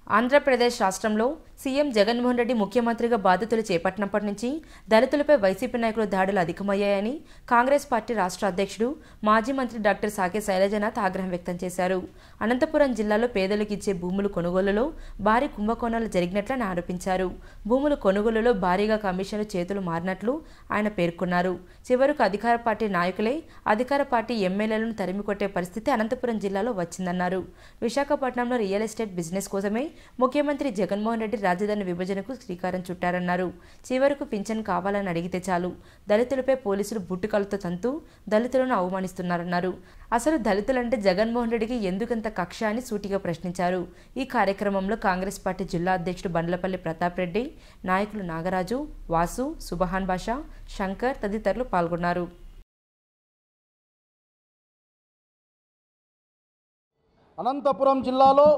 ఆంధ్రప్రదేశ్ రాష్ట్రంలో సీఎం జగన్మోహన్ రెడ్డి ముఖ్యమంత్రిగా బాధ్యతలు చేపట్టినప్పటి నుంచి దళితులపై వైసీపీ నాయకుల దాడులు అధికమయ్యాయని కాంగ్రెస్ పార్టీ రాష్ట్ర అధ్యక్షుడు మాజీ మంత్రి డాక్టర్ సాకే శైలజనాథ్ ఆగ్రహం వ్యక్తం చేశారు అనంతపురం జిల్లాలో పేదలకు ఇచ్చే భూములు కొనుగోలులో భారీ కుంభకోణాలు జరిగినట్లని ఆరోపించారు భూముల కొనుగోలులో భారీగా కమిషన్లు చేతులు మారినట్లు ఆయన పేర్కొన్నారు చివరకు అధికార పార్టీ నాయకులే అధికార పార్టీ ఎమ్మెల్యేలను తరిమికొట్టే పరిస్థితి అనంతపురం జిల్లాలో వచ్చిందన్నారు విశాఖపట్నంలో రియల్ ఎస్టేట్ బిజినెస్ కోసమే ముఖ్యమంత్రి జగన్మోహన్ రెడ్డి రాజధాని విభజనకు శ్రీకారం చుట్టారన్నారు చివరకు పింఛన్ కావాలని అడిగితే చాలు దళితులపై పోలీసులు బుట్టుకలతో తంతూ దళితులను అవమానిస్తున్నారన్నారు అసలు దళితులంటే జగన్మోహన్ రెడ్డికి ఎందుకంత కక్ష అని సూటిగా ప్రశ్నించారు ఈ కార్యక్రమంలో కాంగ్రెస్ పార్టీ జిల్లా అధ్యక్షుడు బండ్లపల్లి ప్రతాప్ రెడ్డి నాయకులు నాగరాజు వాసు సుబహాన్ బాషా శంకర్ తదితరులు పాల్గొన్నారు అనంతపురం జిల్లాలో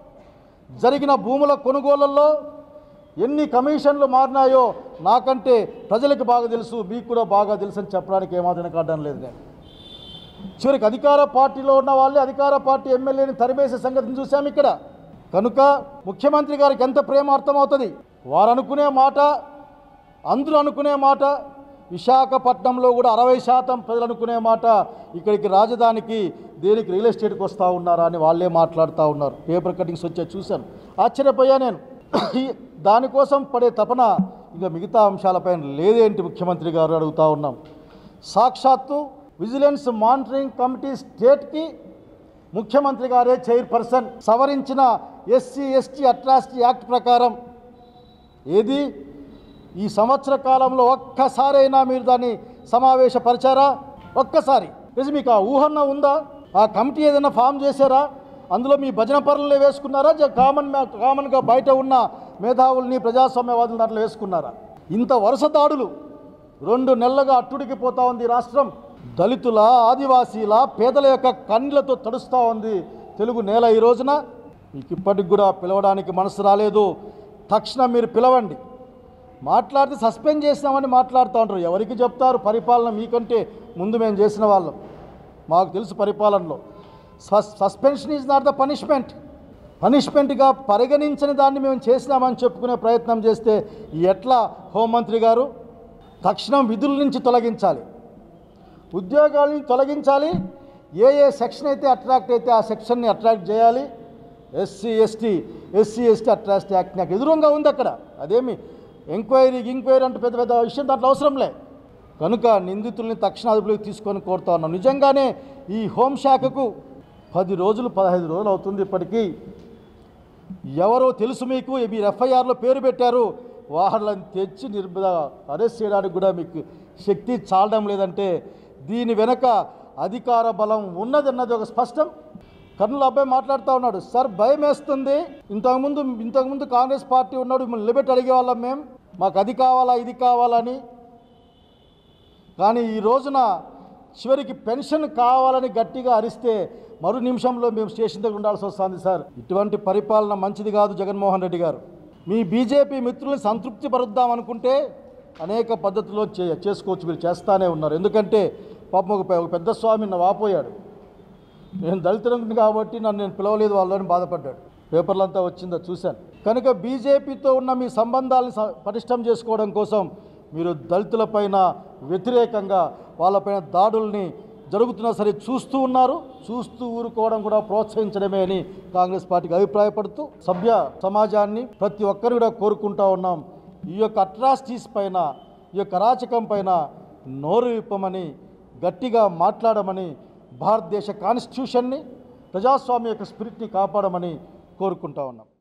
జరిగిన భూముల కొనుగోళ్లలో ఎన్ని కమిషన్లు మారినాయో నాకంటే ప్రజలకు బాగా తెలుసు మీకు కూడా బాగా తెలుసు అని చెప్పడానికి ఏమాత్రం కావడం లేదు నేను చివరికి అధికార పార్టీలో ఉన్న వాళ్ళే అధికార పార్టీ ఎమ్మెల్యేని తరిమేసే సంగతిని చూసాం ఇక్కడ కనుక ముఖ్యమంత్రి గారికి ఎంత ప్రేమ అర్థమవుతుంది వారు అనుకునే మాట అందరూ అనుకునే మాట విశాఖపట్నంలో కూడా అరవై శాతం ప్రజలు అనుకునే మాట ఇక్కడికి రాజధానికి దేనికి రియల్ ఎస్టేట్కి వస్తూ ఉన్నారా అని వాళ్ళే మాట్లాడుతూ ఉన్నారు పేపర్ కటింగ్స్ వచ్చే చూశాను ఆశ్చర్యపోయా నేను ఈ దానికోసం పడే తపన ఇంకా మిగతా అంశాలపైన లేదేంటి ముఖ్యమంత్రి గారు అడుగుతా ఉన్నాం సాక్షాత్తు విజిలెన్స్ మానిటరింగ్ కమిటీ స్టేట్కి ముఖ్యమంత్రి గారే చైర్పర్సన్ సవరించిన ఎస్సీ ఎస్టీ అట్రాసిటీ యాక్ట్ ప్రకారం ఏది ఈ సంవత్సర కాలంలో ఒక్కసారైనా మీరు దాన్ని సమావేశపరిచారా ఒక్కసారి నిజం మీకు ఆ ఊహన్న ఉందా ఆ కమిటీ ఏదైనా ఫామ్ చేశారా అందులో మీ భజన పరులనే వేసుకున్నారా జ- కామన్ మ్యా- కామన్గా బయట ఉన్న మేధావుల్ని ప్రజాస్వామ్యవాదులు దాంట్లో వేసుకున్నారా ఇంత వరుస దాడులు రెండు నెలలుగా అట్టుడికి పోతా ఉంది ఈ రాష్ట్రం దళితుల ఆదివాసీల పేదల యొక్క కన్నీళ్లతో తడుస్తూ ఉంది తెలుగు నేల ఈ రోజున మీకు ఇప్పటికి కూడా పిలవడానికి మనసు రాలేదు తక్షణం మీరు పిలవండి మాట్లాడితే సస్పెండ్ చేసినామని మాట్లాడుతూ ఉంటారు ఎవరికి చెప్తారు పరిపాలన మీకంటే ముందు మేము చేసిన వాళ్ళం మాకు తెలుసు పరిపాలనలో sus suspension is not the punishment పనిష్మెంట్గా పరిగణించని దాన్ని మేము చేసినామని చెప్పుకునే ప్రయత్నం చేస్తే ఎట్లా హోంమంత్రి గారు తక్షణం విధుల నుంచి తొలగించాలి ఉద్యోగాలని తొలగించాలి ఏ ఏ సెక్షన్ అయితే అట్రాక్ట్ అయితే ఆ సెక్షన్ని అట్రాక్ట్ చేయాలి SC ST SC ST attract act నాకు ఎదురుగా ఉంది అక్కడ అదేమి ఎంక్వైరీ ఇంక్వైరీ అంటే పెద్ద పెద్ద విషయం దాంట్లో అవసరంలే కనుక నిందితుల్ని తక్షణ అదుపులోకి తీసుకొని కోరుతా ఉన్నాం నిజంగానే ఈ హోంశాఖకు పది రోజులు పదహైదు రోజులు అవుతుంది ఇప్పటికీ ఎవరో తెలుసు మీకు మీరు ఎఫ్ఐఆర్లో పేరు పెట్టారు వాళ్ళని తెచ్చి నిర్భ అరెస్ట్ చేయడానికి కూడా మీకు శక్తి చాలడం లేదంటే దీని వెనక అధికార బలం ఉన్నదన్నది ఒక స్పష్టం కర్నూలు అబ్బాయి మాట్లాడుతూ ఉన్నాడు సార్ భయం వేస్తుంది ఇంతకుముందు ఇంతకుముందు కాంగ్రెస్ పార్టీ ఉన్నాడు మిమ్మల్ని నిలబెట్టి అడిగేవాళ్ళం మేము మాకు అది కావాలా ఇది కావాలని కానీ ఈ రోజున చివరికి పెన్షన్ కావాలని గట్టిగా అరిస్తే మరు నిమిషంలో మేము స్టేషన్ దగ్గర ఉండాల్సి వస్తుంది సార్ ఇటువంటి పరిపాలన మంచిది కాదు జగన్మోహన్ రెడ్డి గారు మీ బీజేపీ మిత్రుల్ని సంతృప్తి పరుద్దాం అనుకుంటే అనేక పద్ధతుల్లో చే చేసుకోవచ్చు మీరు చేస్తానే ఉన్నారు ఎందుకంటే పాపం ఒక పె- ఒక పెద్ద స్వామి నా వాపోయాడు నేను దళితులను కాబట్టి నన్ను నేను పిలవలేదు వాళ్ళని బాధపడ్డాడు పేపర్లంతా వచ్చిందో చూశాను కనుక బీజేపీతో ఉన్న మీ సంబంధాలను స- పటిష్టం చేసుకోవడం కోసం మీరు దళితులపైన వ్యతిరేకంగా వాళ్ళపైన దాడుల్ని జరుగుతున్నా సరే చూస్తూ ఉన్నారు చూస్తూ ఊరుకోవడం కూడా ప్రోత్సహించడమే అని కాంగ్రెస్ పార్టీకి అభిప్రాయపడుతూ సభ్య సమాజాన్ని ప్రతి ఒక్కరు కూడా కోరుకుంటా ఉన్నాం ఈ యొక్క అట్రాసిటీస్ పైన ఈ యొక్క అరాచకం పైన నోరు విప్పమని గట్టిగా మాట్లాడమని భారతదేశ కాన్స్టిట్యూషన్ని ప్రజాస్వామ్య యొక్క స్పిరిట్ని కాపాడమని కోరుకుంటా ఉన్నాం